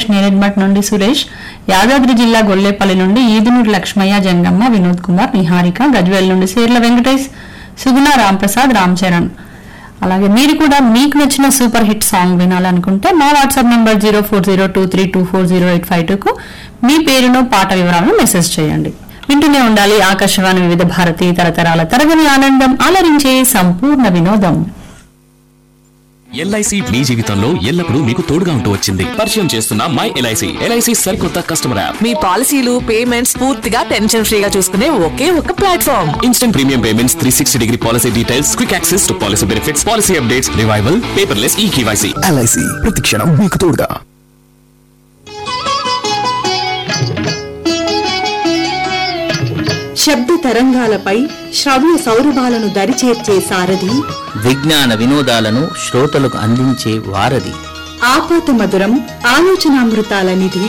వెంకట్ నేరెడ్మట్ నుండి సురేష్ యాదాద్రి జిల్లా గొల్లేపల్లి నుండి ఈదునూరు లక్ష్మయ్య జంగమ్మ వినోద్ కుమార్ నిహారిక గజ్వేల్ నుండి సేర్ల వెంకటేష్ సుగుణ రాంప్రసాద్ రామ్ చరణ్ అలాగే మీరు కూడా మీకు నచ్చిన సూపర్ హిట్ సాంగ్ వినాలనుకుంటే మా WhatsApp number zero four zero two three two four zero eight five టూకు మీ పేరును పాట వివరాలను మెసేజ్ చేయండి వింటూనే ఉండాలి ఆకాశవాణి వివిధ భారతి తరతరాల తరగని ఆనందం అలరించే సంపూర్ణ వినోదం ఎల్ఐసి మీ జీవితంలో ఎల్లప్పుడూ మీకు తోడుగా ఉంటూ వచ్చింది పరిచయం చేస్తున్న మై ఎల్ఐసి ఎల్ఐసి సరికొత్త కస్టమర్ యాప్ మీ పాలసీలు పేమెంట్స్ పూర్తిగా టెన్షన్ ఫ్రీగా చూసుకునే ఒకే ఒక platform instant premium payments three sixty degree policy details quick access to policy benefits policy updates revival paperless e KYC LIC ప్రతిక్షణం మీకు తోడుగా శబ్ద తరంగాలపై శ్రవ్య సౌరభాలను దరిచేర్చే సారథి విజ్ఞాన వినోదాలను శ్రోతలకు అందించే వారధి ఆపాత మధురం ఆలోచనామృతాల నిధి